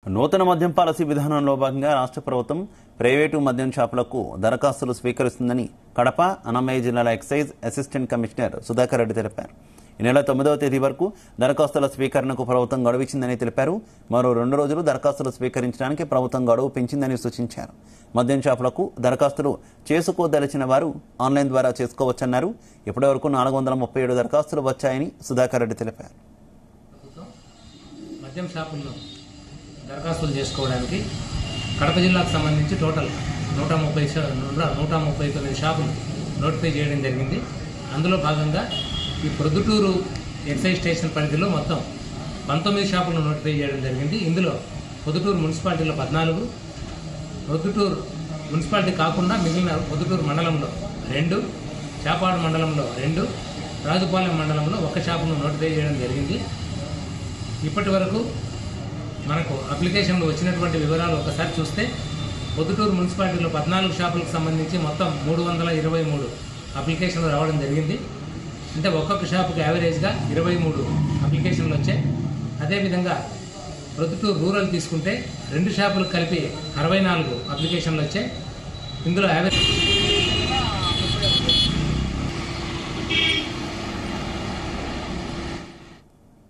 నూతన మద్యం పాలసీ విధానంలో భాగంగా రాష్ట్ర ప్రభుత్వం ప్రైవేటు మద్యం షాపులకు దరఖాస్తులు స్వీకరిస్తుందని కడప అన్నమయ్య జిల్లాల excise assistant commissioner Sudhakar Reddy తెలిపారు ఈ నెల తొమ్మిదవ తేదీ వరకు దరఖాస్తుల స్వీకరణకు ప్రభుత్వం గడువిచ్చిందని తెలిపారు మరో రెండు రోజులు దరఖాస్తులు స్వీకరించడానికి ప్రభుత్వం గడువు పెంచిందని సూచించారు మద్యం షాపులకు దరఖాస్తులు చేసుకోదలిచిన వారు ఆన్లైన్ ద్వారా చేసుకోవచ్చన్నారు ఇప్పటివరకు నాలుగు వందల ముప్పై ఏడు దరఖాస్తులు వచ్చాయని సుధాకర్ రెడ్డి తెలిపారు ప్రభుత్వం మద్యం షాపుల్లో దరఖాస్తులు చేసుకోవడానికి కడప జిల్లాకు సంబంధించి టోటల్ నూట ముప్పై షా- నూట- నూట ముప్పై తొమ్మిది షాపులు నోటిఫై చేయడం జరిగింది అందులో భాగంగా ఈ ప్రొద్దుటూరు ఎక్సైజ్ స్టేషన్ పరిధిలో మొత్తం పంతొమ్మిది షాపులను నోటిఫై చేయడం జరిగింది ఇందులో పొద్దుటూరు మున్సిపాలిటీలో పద్నాలుగు పొద్దుటూరు మున్సిపాలిటీ కాకుండా మిగిలిన పొద్దుటూరు మండలంలో రెండు చాపాడు మండలంలో రెండు రాజుపాలెం మండలంలో ఒక షాపును నోటిఫై చేయడం జరిగింది ఇప్పటి వరకు మనకు అప్లికేషన్లు వచ్చినటువంటి వివరాలు ఒకసారి చూస్తే పొద్దుటూరు మున్సిపాలిటీలో పద్నాలుగు షాపులకు సంబంధించి మొత్తం మూడు వందల ఇరవై మూడు అప్లికేషన్లు రావడం జరిగింది అంటే ఒక్కొక్క షాపుకి యావరేజ్గా ఇరవై మూడు అప్లికేషన్లు వచ్చాయి అదేవిధంగా ప్రొద్దుటూరు రూరల్ తీసుకుంటే రెండు షాపులకు కలిపి అరవై నాలుగు అప్లికేషన్లు వచ్చాయి ఇందులో యావరేజ్